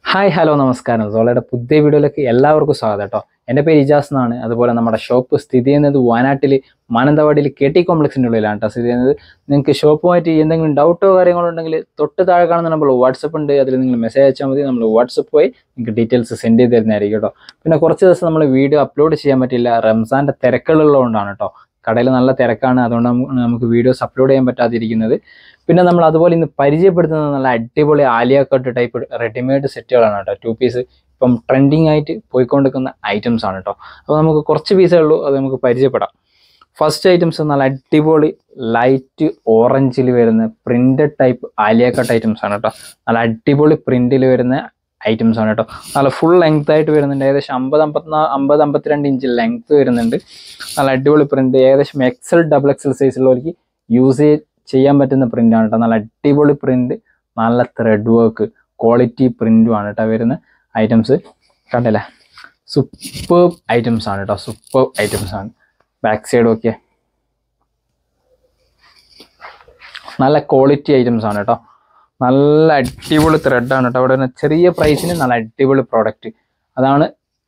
hi hello നമസ്കാരം സോളയുടെ പുതിയ വീഡിയോയിലേക്ക് എല്ലാവർക്കും സ്വാഗതം കേട്ടോ എൻ്റെ പേര് ഇജാസ് എന്നാണ് അതുപോലെ നമ്മുടെ ഷോപ്പ് സ്ഥിതി ചെയ്യുന്നത് വയനാട്ടിൽ മാനന്തവാടിയിൽ കെ ടി കോംപ്ലക്സിൻ്റെ ഉള്ളിലാണ് കേട്ടോ സ്ഥിതി ചെയ്യുന്നത് നിങ്ങൾക്ക് ഷോപ്പുമായിട്ട് എന്തെങ്കിലും ഡൗട്ടോ കാര്യങ്ങളോ ഉണ്ടെങ്കിൽ തൊട്ട് താഴെ കാണുന്ന നമ്മൾ വാട്സപ്പ് ഉണ്ട് അതിൽ നിങ്ങൾ മെസ്സേജ് അയച്ചാൽ മതി നമ്മൾ വാട്സപ്പ് വഴി നിങ്ങൾക്ക് ഡീറ്റെയിൽസ് സെൻഡ് ചെയ്ത് തരുന്നതായിരിക്കും കേട്ടോ പിന്നെ കുറച്ച് ദിവസം നമ്മൾ വീഡിയോ അപ്ലോഡ് ചെയ്യാൻ പറ്റില്ല റംസാൻ്റെ തിരക്കുകളുള്ളതുകൊണ്ടാണ് കേട്ടോ കടയിൽ നല്ല തിരക്കാണ് അതുകൊണ്ട് നമുക്ക് നമുക്ക് വീഡിയോസ് അപ്ലോഡ് ചെയ്യാൻ പറ്റാതിരിക്കുന്നത് പിന്നെ നമ്മൾ അതുപോലെ ഇന്ന് പരിചയപ്പെടുത്തുന്നത് നല്ല അടിപൊളി ആലിയ കട്ട് ടൈപ്പ് റെഡിമെയ്ഡ് സെറ്റുകളാണ് കേട്ടോ ടു പീസ് ഇപ്പം ട്രെൻഡിങ് ആയിട്ട് പോയിക്കൊണ്ടിരിക്കുന്ന ഐറ്റംസ് ആണ് കേട്ടോ അപ്പോൾ നമുക്ക് കുറച്ച് പീസേ ഉള്ളൂ അത് നമുക്ക് പരിചയപ്പെടാം ഫസ്റ്റ് ഐറ്റംസ് നല്ല അടിപൊളി ലൈറ്റ് ഓറഞ്ചിൽ വരുന്ന printed type Alia cut items ആണ് കേട്ടോ നല്ല അടിപൊളി പ്രിന്റിൽ വരുന്ന ഐറ്റംസ് ആണ് കേട്ടോ നല്ല ഫുൾ ലെങ്ത് ആയിട്ട് വരുന്നുണ്ട് ഏകദേശം അമ്പത് അമ്പത്തിനാ അമ്പത് അമ്പത്തിരണ്ട് ഇഞ്ച് ലെങ്ത് വരുന്നുണ്ട് നല്ല അടിപൊളി പ്രിന്റ് ഏകദേശം എക്സൽ ഡബിൾ എക്സൽ സൈസുള്ളവർക്ക് യൂസ് ചെയ്യാൻ പറ്റുന്ന പ്രിന്റ് ആണ് കേട്ടോ നല്ല അടിപൊളി പ്രിന്റ് നല്ല ത്രെഡ് വർക്ക് ക്വാളിറ്റി പ്രിന്റും ആണ് കേട്ടോ വരുന്ന ഐറ്റംസ് കണ്ടില്ലേ സൂപ്പർ ഐറ്റംസ് ആണ് കേട്ടോ സൂപ്പർ ഐറ്റംസ് ആണ് ബാക്ക് സൈഡ് ഒക്കെ നല്ല ക്വാളിറ്റി ഐറ്റംസ് ആണ് കേട്ടോ നല്ല അടിപൊളി ത്രെഡ് ആണ് കേട്ടോ അവിടെ വരുന്ന ചെറിയ പ്രൈസിന് നല്ല അടിപൊളി പ്രോഡക്റ്റ് അതാണ്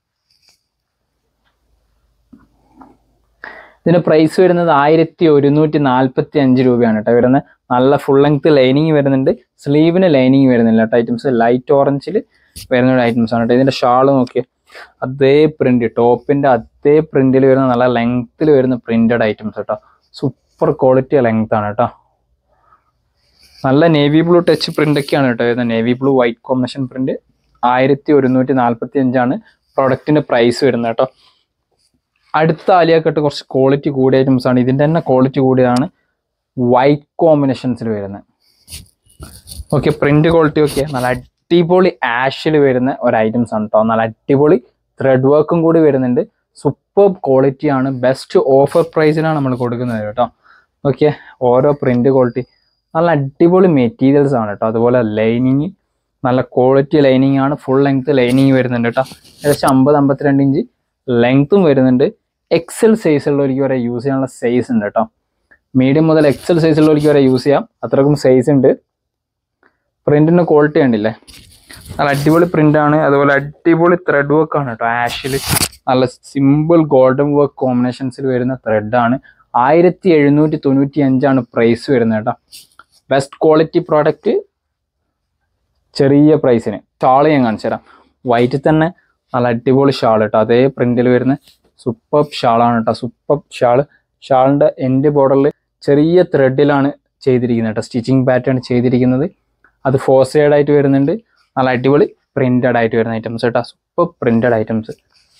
ഇതിന്റെ പ്രൈസ് വരുന്നത് ആയിരത്തി ഒരുന്നൂറ്റി നാൽപ്പത്തി അഞ്ച് രൂപയാണ് കേട്ടോ വരുന്നത് നല്ല ഫുൾ ലെങ്ത് ലൈനിങ് വരുന്നുണ്ട് സ്ലീവിന് ലൈനിങ് വരുന്നില്ല കേട്ടോ ഐറ്റംസ് ലൈറ്റ് ഓറഞ്ചിൽ വരുന്ന ഐറ്റംസ് ആണ് കേട്ടോ ഇതിന്റെ ഷാള് നോക്കിയേ അതേ പ്രിന്റ് ടോപ്പിന്റെ അതേ പ്രിന്റിൽ വരുന്ന നല്ല ലെങ്ത്തിൽ വരുന്ന പ്രിന്റഡ് ഐറ്റംസ് കേട്ടോ സൂപ്പർ ക്വാളിറ്റി ലെങ്ത് ആണ് കേട്ടോ നല്ല നേവി ബ്ലൂ ടച്ച് പ്രിന്റ് ഒക്കെയാണ് കേട്ടോ വരുന്നത് navy blue white combination print ആയിരത്തി ഒരുന്നൂറ്റി നാൽപ്പത്തി അഞ്ചാണ് പ്രൊഡക്റ്റിന്റെ പ്രൈസ് വരുന്നത് കേട്ടോ അടുത്ത ആലിയക്കട്ട് കുറച്ച് ക്വാളിറ്റി കൂടിയ ഐറ്റംസ് ആണ് ഇതിന്റെ തന്നെ ക്വാളിറ്റി കൂടിയതാണ് വൈറ്റ് കോമ്പിനേഷൻസിൽ വരുന്നത് ഓക്കെ പ്രിന്റ് ക്വാളിറ്റി ഒക്കെ നല്ല അടിപൊളി ആഷിൽ വരുന്ന ഒരു ഐറ്റംസ് ആണ് കേട്ടോ നല്ല അടിപൊളി ത്രെഡ് വർക്കും കൂടി വരുന്നുണ്ട് സൂപ്പർ ക്വാളിറ്റി ആണ് ബെസ്റ്റ് ഓഫർ പ്രൈസിലാണ് നമ്മൾ കൊടുക്കുന്നത് കേട്ടോ ഓക്കെ ഓരോ പ്രിന്റ് ക്വാളിറ്റി നല്ല അടിപൊളി മെറ്റീരിയൽസ് ആണ് കേട്ടോ അതുപോലെ ലൈനിങ് നല്ല ക്വാളിറ്റി ലൈനിങ് ആണ് ഫുൾ ലെങ്ത് ലൈനിങ് വരുന്നുണ്ട് കേട്ടോ ഏകദേശം അമ്പത് അമ്പത്തിരണ്ട് ഇഞ്ച് ലെങ്ത്തും വരുന്നുണ്ട് എക്സൽ സൈസ് ഉള്ളവർക്ക് വരെ യൂസ് ചെയ്യാനുള്ള സൈസ് ഉണ്ട് കേട്ടോ മീഡിയം മുതൽ എക്സൽ സൈസ് ഉള്ളവർക്ക് വരെ യൂസ് ചെയ്യാം അത്രക്കും സൈസ് ഉണ്ട് പ്രിന്റിന്റെ ക്വാളിറ്റി കണ്ടില്ലേ നല്ല അടിപൊളി പ്രിന്റ് ആണ് അതുപോലെ അടിപൊളി ത്രെഡ് വർക്ക് ആണ് കേട്ടോ ആഷിൽ നല്ല സിമ്പിൾ ഗോൾഡൻ വർക്ക് കോമ്പിനേഷൻസിൽ വരുന്ന ത്രെഡ് ആണ് ആയിരത്തി എഴുന്നൂറ്റി തൊണ്ണൂറ്റി അഞ്ചാണ് പ്രൈസ് വരുന്നത് കേട്ടോ ബെസ്റ്റ് ക്വാളിറ്റി പ്രോഡക്റ്റ് ചെറിയ പ്രൈസിന് ഷാൾ ഞാൻ കാണിച്ചു തരാം വൈറ്റിൽ തന്നെ നല്ല അടിപൊളി ഷാൾ കേട്ടോ അതേ പ്രിന്റിൽ വരുന്ന സൂപ്പർ ഷാളാണ് കേട്ടോ സൂപ്പർ ഷാള് ഷാളിന്റെ എൻഡ് ബോർഡറിൽ ചെറിയ ത്രെഡിലാണ് ചെയ്തിരിക്കുന്നത് കേട്ടോ സ്റ്റിച്ചിങ് പാറ്റേൺ ചെയ്തിരിക്കുന്നത് അത് ഫോർ സൈഡ് ആയിട്ട് വരുന്നുണ്ട് നല്ല അടിപൊളി പ്രിന്റഡ് ആയിട്ട് വരുന്ന ഐറ്റംസ് കേട്ടോ സൂപ്പർ പ്രിന്റഡ് ഐറ്റംസ്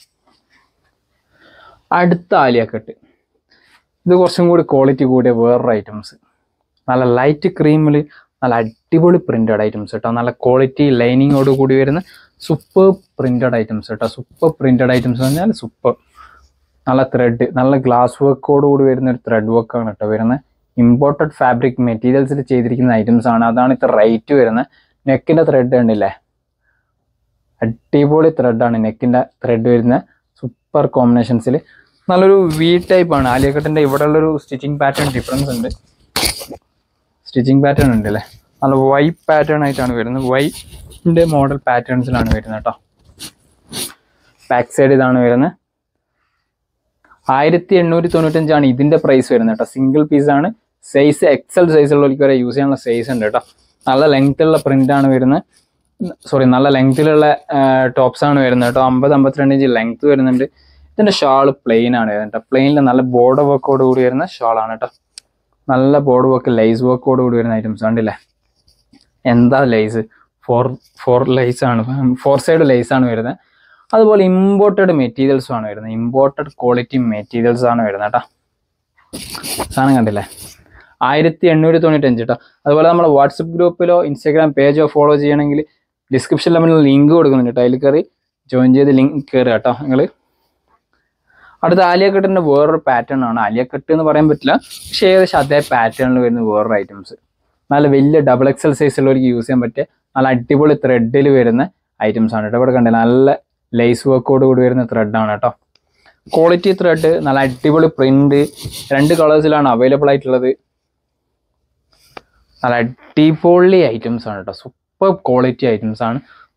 അടുത്ത ആലിയ കട്ട് ഇത് കുറച്ചും കൂടി ക്വാളിറ്റി കൂടിയ വേറൊരു ഐറ്റംസ് നല്ല ലൈറ്റ് ക്രീമിൽ നല്ല അടിപൊളി പ്രിന്റഡ് ഐറ്റംസ് കേട്ടോ നല്ല ക്വാളിറ്റി ലൈനിങ്ങോട് കൂടി വരുന്ന സൂപ്പർ പ്രിന്റഡ് ഐറ്റംസ് കേട്ടോ സൂപ്പർ പ്രിന്റഡ് ഐറ്റംസ് എന്ന് പറഞ്ഞാൽ സൂപ്പർ നല്ല ത്രെഡ് നല്ല ഗ്ലാസ് വർക്കോട് കൂടി വരുന്ന ഒരു ത്രെഡ് വർക്കാണ് കേട്ടോ വരുന്നത് ഇമ്പോർട്ടഡ് ഫാബ്രിക് മെറ്റീരിയൽസിൽ ചെയ്തിരിക്കുന്ന ഐറ്റംസ് ആണ് അതാണ് ഇത്ര റേറ്റ് വരുന്നത് നെക്കിന്റെ ത്രെഡ് കണ്ടില്ലേ അടിപൊളി ത്രെഡാണ് നെക്കിന്റെ ത്രെഡ് വരുന്ന സൂപ്പർ കോമ്പിനേഷൻസിൽ നല്ലൊരു വി ടൈപ്പ് ആണ് ആലിയക്കട്ടിന്റെ ഇവിടെ ഉള്ളൊരു സ്റ്റിച്ചിങ് പാറ്റേൺ ഡിഫറൻസ് ഉണ്ട് സ്റ്റിച്ചിങ് പാറ്റേൺ ഉണ്ട് അല്ലേ നല്ല വൈ പാറ്റേൺ ആയിട്ടാണ് വരുന്നത് വൈൻ്റെ മോഡൽ പാറ്റേൺസിലാണ് വരുന്നത് കേട്ടോ ബാക്ക് സൈഡ് ഇതാണ് വരുന്നത് ആയിരത്തി എണ്ണൂറ്റി തൊണ്ണൂറ്റഞ്ചാണ് ഇതിന്റെ പ്രൈസ് വരുന്നത് കേട്ടോ സിംഗിൾ പീസ് ആണ് സൈസ് എക്സൽ സൈസ് ഉള്ളവർക്ക് വരെ യൂസ് ചെയ്യാനുള്ള സൈസ് ഉണ്ട് കേട്ടോ നല്ല ലെങ്ത്തുള്ള പ്രിന്റ് ആണ് വരുന്നത് സോറി നല്ല ലെങ്ത്തിലുള്ള ടോപ്സ് ആണ് വരുന്നത് കേട്ടോ അമ്പത് അമ്പത്തിരണ്ട് ഇഞ്ച് ലെങ്ത് വരുന്നുണ്ട് ഇതിന്റെ ഷാള് പ്ലെയിൻ ആണ് വരുന്നത് കേട്ടോ പ്ലെയിനിൽ നല്ല ബോർഡർ വർക്കോട് കൂടി വരുന്ന ഷാളാണ് കേട്ടോ നല്ല ബോർഡർ വർക്ക് ലൈസ് വർക്കോട് കൂടി വരുന്ന ഐറ്റംസ് കണ്ടില്ലേ എന്താ ലൈസ് ഫോർ ഫോർ ലൈസ് ആണ് ഫോർ സൈഡ് ലൈസ് ആണ് വരുന്നത് അതുപോലെ ഇമ്പോർട്ടഡ് മെറ്റീരിയൽസും ആണ് വരുന്നത് ഇമ്പോർട്ടഡ് ക്വാളിറ്റി മെറ്റീരിയൽസ് ആണ് വരുന്നത് കേട്ടോ സാധനം കണ്ടില്ലേ ആയിരത്തി എണ്ണൂറ്റി തൊണ്ണൂറ്റഞ്ച് കേട്ടോ അതുപോലെ നമ്മുടെ വാട്സപ്പ് ഗ്രൂപ്പിലോ ഇൻസ്റ്റാഗ്രാം പേജോ ഫോളോ ചെയ്യണമെങ്കിൽ ഡിസ്ക്രിപ്ഷനിൽ നമ്മൾ ലിങ്ക് കൊടുക്കുന്നുണ്ട് കേട്ടോ അതിൽ കയറി ജോയിൻ ചെയ്ത് ലിങ്ക് കയറുക കേട്ടോ നിങ്ങൾ അടുത്ത ആലിയക്കട്ടിന്റെ വേറൊരു പാറ്റേൺ ആണ് ആലിയക്കട്ട് എന്ന് പറയാൻ പറ്റില്ല പക്ഷേ ഏകദേശം അതേ പാറ്റേണിൽ വരുന്ന വേറൊരു ഐറ്റംസ് നല്ല വലിയ ഡബിൾ എക്സൽ സൈസ് ഉള്ളവർക്ക് യൂസ് ചെയ്യാൻ പറ്റിയ നല്ല അടിപൊളി ത്രെഡിൽ വരുന്ന ഐറ്റംസ് ആണ് കേട്ടോ ഇവിടെ കണ്ടില്ല നല്ല ലേസ് വർക്കോട് കൂടി വരുന്ന ത്രെഡാണ് കേട്ടോ ക്വാളിറ്റി ത്രെഡ് നല്ല അടിപൊളി പ്രിന്റ് രണ്ട് കളേഴ്സിലാണ് അവൈലബിൾ ആയിട്ടുള്ളത് നല്ല അടിപൊളി ഐറ്റംസ് ആണ് കേട്ടോ സൂപ്പർ ക്വാളിറ്റി ഐറ്റംസ് ആണ്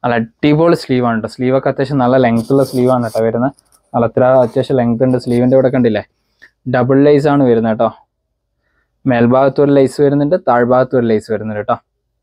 നല്ല അടിപൊളി സ്ലീവാണ് കേട്ടോ സ്ലീവൊക്കെ അത്യാവശ്യം നല്ല ലെങ്ത് ഉള്ള സ്ലീവാണ് കേട്ടോ വരുന്നത് നല്ല അത്ര അത്യാവശ്യം ലെങ്ത് ഉണ്ട് സ്ലീവിൻ്റെ ഇവിടെ കണ്ടില്ലേ ഡബിൾ ലൈസ് ആണ് വരുന്നത് കേട്ടോ മേൽഭാഗത്ത് ഒരു ലൈസ് വരുന്നുണ്ട് താഴ്ഭാഗത്ത് ഒരു ലൈസ് വരുന്നുണ്ട് കേട്ടോ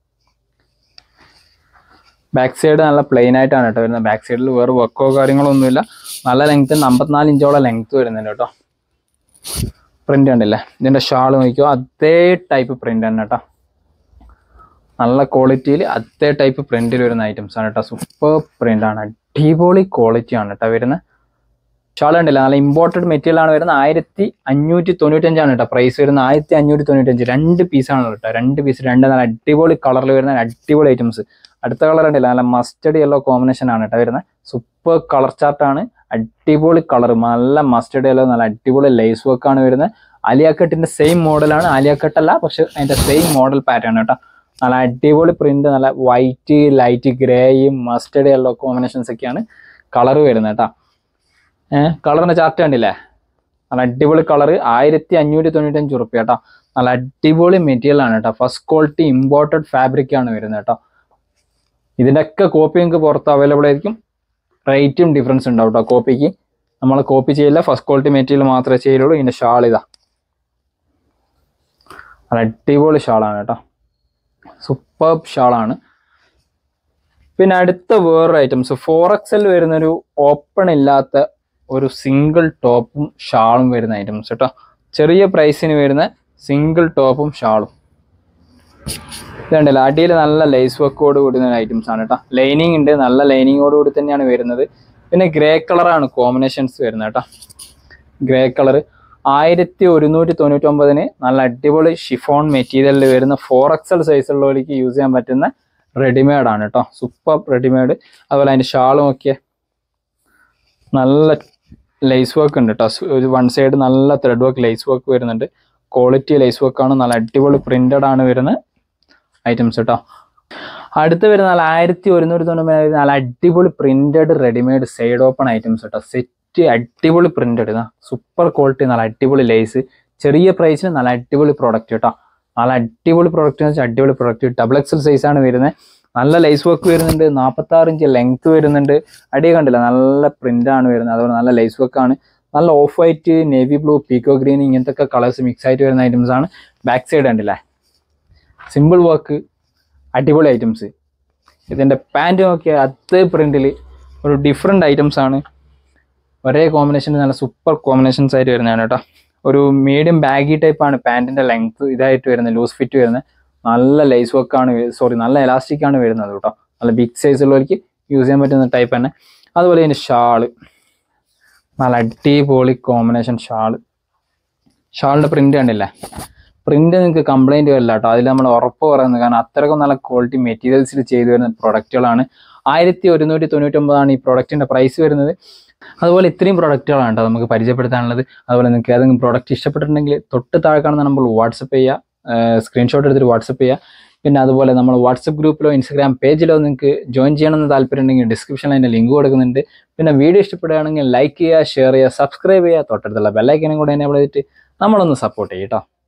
ബാക്ക് സൈഡ് നല്ല പ്ലെയിൻ ആയിട്ടാണ് കേട്ടോ വരുന്നത് ബാക്ക് സൈഡിൽ വേറെ വർക്കോ കാര്യങ്ങളോ ഒന്നുമില്ല നല്ല ലെങ്ത് അമ്പത്തിനാല് ഇഞ്ചോളം ലെങ്ത് വരുന്നുണ്ട് കേട്ടോ പ്രിന്റ് കണ്ടില്ലേ ഇതിന്റെ ഷാൾ നോക്കിയോ അതേ ടൈപ്പ് പ്രിന്റ് തന്നെ കേട്ടോ നല്ല ക്വാളിറ്റിയിൽ അതേ ടൈപ്പ് പ്രിന്റിൽ വരുന്ന ഐറ്റംസ് ആണ് കേട്ടോ സൂപ്പർ പ്രിന്റ് ആണ് അടിപൊളി ക്വാളിറ്റി ആണ് കേട്ടോ വരുന്നത് ഷാൾ കണ്ടില്ല നല്ല ഇമ്പോർട്ടഡ് മെറ്റീരിയൽ ആണ് വരുന്നത് ആയിരത്തി അഞ്ഞൂറ്റി തൊണ്ണൂറ്റഞ്ചാണ് കേട്ടോ പ്രൈസ് വരുന്നത് ആയിരത്തി അഞ്ഞൂറ്റി തൊണ്ണൂറ്റഞ്ച് രണ്ട് പീസാണ് കേട്ടോ രണ്ട് പീസ് രണ്ട് നല്ല അടിപൊളി കളറിൽ വരുന്ന അടിപൊളി ഐറ്റംസ് അടുത്ത കളർ ഉണ്ടല്ലോ നല്ല മസ്റ്റഡ് യെല്ലോ കോമ്പിനേഷൻ ആണ് കേട്ടോ വരുന്നത് സൂപ്പർ കളർ ചാർട്ടാണ് അടിപൊളി കളർ നല്ല മസ്റ്റഡ് യെല്ലോ നല്ല അടിപൊളി ലേസ് വർക്ക് ആണ് വരുന്നത് ആലിയാക്കട്ടിന്റെ സെയിം മോഡലാണ് ആലിയാക്കട്ട് അല്ല പക്ഷെ അതിന്റെ സെയിം മോഡൽ പാറ്റേൺ കേട്ടോ നല്ല അടിപൊളി പ്രിന്റ് നല്ല വൈറ്റ് ലൈറ്റ് ഗ്രേയും മസ്റ്റഡ് യെല്ലോ കോമ്പിനേഷൻസ് ഒക്കെയാണ് കളർ വരുന്നത് കേട്ടോ ഏഹ് കളറിന്റെ ചാർട്ട് കണ്ടില്ലേ നല്ല അടിപൊളി കളർ ആയിരത്തി അഞ്ഞൂറ്റി തൊണ്ണൂറ്റഞ്ച് റുപ്യ കേട്ടോ നല്ല അടിപൊളി മെറ്റീരിയൽ ആണ് കേട്ടോ ഫസ്റ്റ് ക്വാളിറ്റി ഇമ്പോർട്ടഡ് ഫാബ്രിക് ആണ് വരുന്നത് കേട്ടോ ഇതിൻ്റെയൊക്കെ കോപ്പി നിങ്ങൾക്ക് പുറത്ത് അവൈലബിൾ ആയിരിക്കും റേറ്റും ഡിഫറൻസ് ഉണ്ടാവും കേട്ടോ കോപ്പിക്ക് നമ്മൾ കോപ്പി ചെയ്യില്ല ഫസ്റ്റ് ക്വാളിറ്റി മെറ്റീരിയൽ മാത്രമേ ചെയ്യുള്ളൂ ഇതിൻ്റെ ഷാൾ ഇതാ നല്ല അടിപൊളി ഷാളാണ് കേട്ടോ സൂപ്പർ ഷാളാണ് പിന്നെ അടുത്ത വേറൊരു ഐറ്റംസ് ഫോർ എക്സൽ വരുന്നൊരു ഓപ്പൺ ഇല്ലാത്ത ഒരു സിംഗിൾ ടോപ്പും ഷാളും വരുന്ന ഐറ്റംസ് കേട്ടോ ചെറിയ പ്രൈസിന് വരുന്ന സിംഗിൾ ടോപ്പും ഷാളും ഇതുണ്ടല്ലോ അടിയിൽ നല്ല ലേസ് വർക്കോട് കൂടുന്ന ഐറ്റംസ് ആണ് കേട്ടോ ലൈനിങ് ഉണ്ട് നല്ല ലൈനിങ്ങോട് കൂടി തന്നെയാണ് വരുന്നത് പിന്നെ ഗ്രേ കളറാണ് കോമ്പിനേഷൻസ് വരുന്നത് കേട്ടോ ഗ്രേ കളർ ആയിരത്തി ഒരുന്നൂറ്റി തൊണ്ണൂറ്റൊമ്പതിന് നല്ല അടിപൊളി ഷിഫോൺ മെറ്റീരിയലിൽ വരുന്ന ഫോർ എക്സൽ സൈസുള്ളവർക്ക് യൂസ് ചെയ്യാൻ പറ്റുന്ന റെഡിമെയ്ഡ് ആണ് കേട്ടോ സൂപ്പർ റെഡിമെയ്ഡ് അതുപോലെ അതിൻ്റെ ഷാൾ നോക്കിയേ നല്ല ലേസ് വർക്ക് ഉണ്ട് കേട്ടോ ഒരു വൺ സൈഡ് നല്ല ത്രെഡ് വർക്ക് ലേസ് വർക്ക് വരുന്നുണ്ട് ക്വാളിറ്റി ലേസ് വർക്കാണ് നല്ല അടിപൊളി പ്രിന്റഡ് ആണ് വരുന്ന ഐറ്റംസ് കേട്ടോ അടുത്ത് വരുന്ന നല്ല ആയിരത്തി ഒരുന്നൂറ്റി തൊണ്ണൂറ്റി നല്ല അടിപൊളി printed readymade side open items കേട്ടോ സെറ്റ് അടിപൊളി പ്രിന്റഡ് ഇതാ സൂപ്പർ ക്വാളിറ്റി നല്ല അടിപൊളി ലേസ് ചെറിയ പ്രൈസിന് നല്ല അടിപൊളി പ്രോഡക്റ്റ് കേട്ടോ നല്ല അടിപൊളി പ്രോഡക്റ്റ് എന്ന് വെച്ചാൽ അടിപൊളി പ്രോഡക്റ്റ് ഡബിൾ എക്സൽ സൈസ് ആണ് വരുന്നത് നല്ല ലൈസ് വർക്ക് വരുന്നുണ്ട് നാൽപ്പത്തി ആറ് ഇഞ്ച് ലെങ്ത് വരുന്നുണ്ട് അടി കണ്ടില്ല നല്ല പ്രിന്റ് ആണ് വരുന്നത് അതുപോലെ നല്ല ലൈസ് വർക്ക് ആണ് നല്ല off white navy blue peacock green ഇങ്ങനത്തെ ഒക്കെ കളേഴ്സ് മിക്സ് ആയിട്ട് വരുന്ന ഐറ്റംസ് ആണ് ബാക്ക് സൈഡ് കണ്ടില്ലേ സിമ്പിൾ വർക്ക് അടിപൊളി ഐറ്റംസ് ഇതിൻ്റെ പാൻറ് നോക്കിയാൽ അതേ പ്രിന്റിൽ ഒരു ഡിഫറെൻ്റ് ഐറ്റംസ് ആണ് ഒരേ കോമ്പിനേഷൻ നല്ല സൂപ്പർ കോമ്പിനേഷൻസ് ആയിട്ട് വരുന്നതാണ് കേട്ടോ ഒരു മീഡിയം ബാഗി ടൈപ്പ് ആണ് പാൻറ്റിൻ്റെ ലെങ്ത് ഇതായിട്ട് വരുന്നത് ലൂസ് ഫിറ്റ് വരുന്നത് നല്ല ലൈസ് വർക്ക് ആണ് സോറി നല്ല എലാസ്റ്റിക് ആണ് വരുന്നത് കേട്ടോ നല്ല ബിഗ് സൈസ് ഉള്ളവർക്ക് യൂസ് ചെയ്യാൻ പറ്റുന്ന ടൈപ്പ് തന്നെ അതുപോലെ ഇതിൻ്റെ ഷാള് നല്ല അടിപൊളി കോമ്പിനേഷൻ ഷാള് ഷാളിൻ്റെ പ്രിന്റ് കണ്ടില്ലേ പ്രിന്റ് നിങ്ങൾക്ക് കംപ്ലൈന്റ് വരില്ല കേട്ടോ അതിൽ നമ്മൾ ഉറപ്പ് പറയുന്നത് കാരണം അത്രയ്ക്കും നല്ല ക്വാളിറ്റി മെറ്റീരിയൽസിൽ ചെയ്തു വരുന്ന പ്രൊഡക്റ്റുകളാണ് ആയിരത്തി ഒരുന്നൂറ്റി തൊണ്ണൂറ്റൊമ്പതാണ് ഈ പ്രൊഡക്റ്റിന്റെ പ്രൈസ് വരുന്നത് അതുപോലെ ഇത്രയും പ്രൊഡക്റ്റുകളാണ് കേട്ടോ നമുക്ക് പരിചയപ്പെടുത്താനുള്ളത് അതുപോലെ നിങ്ങൾക്ക് ഏതെങ്കിലും പ്രൊഡക്റ്റ് ഇഷ്ടപ്പെട്ടിട്ടുണ്ടെങ്കിൽ തൊട്ട് താഴെ കാണുന്ന നമ്പർ വാട്സപ്പ് ചെയ്യുക സ്ക്രീൻഷോട്ട് എടുത്തിട്ട് വാട്സപ്പ് ചെയ്യുക പിന്നെ അതുപോലെ നമ്മൾ വാട്സപ്പ് ഗ്രൂപ്പിലോ ഇൻസ്റ്റാഗ്രാം പേജിലോ നിങ്ങൾക്ക് ജോയിൻ ചെയ്യണമെന്ന് താല്പര്യം ഉണ്ടെങ്കിൽ ഡിസ്ക്രിപ്ഷനിൽ അതിൻ്റെ ലിങ്ക് കൊടുക്കുന്നുണ്ട് പിന്നെ വീഡിയോ ഇഷ്ടപ്പെടുകയാണെങ്കിൽ ലൈക്ക് ചെയ്യുക ഷെയർ ചെയ്യുക സബ്സ്ക്രൈബ് ചെയ്യുക തൊട്ടടുത്തുള്ള ബെല്ലൈക്കനും കൂടെ എന്നെ ചെയ്തിട്ട് നമ്മളൊന്ന് സപ്പോർട്ട് ചെയ്യും കേട്ടോ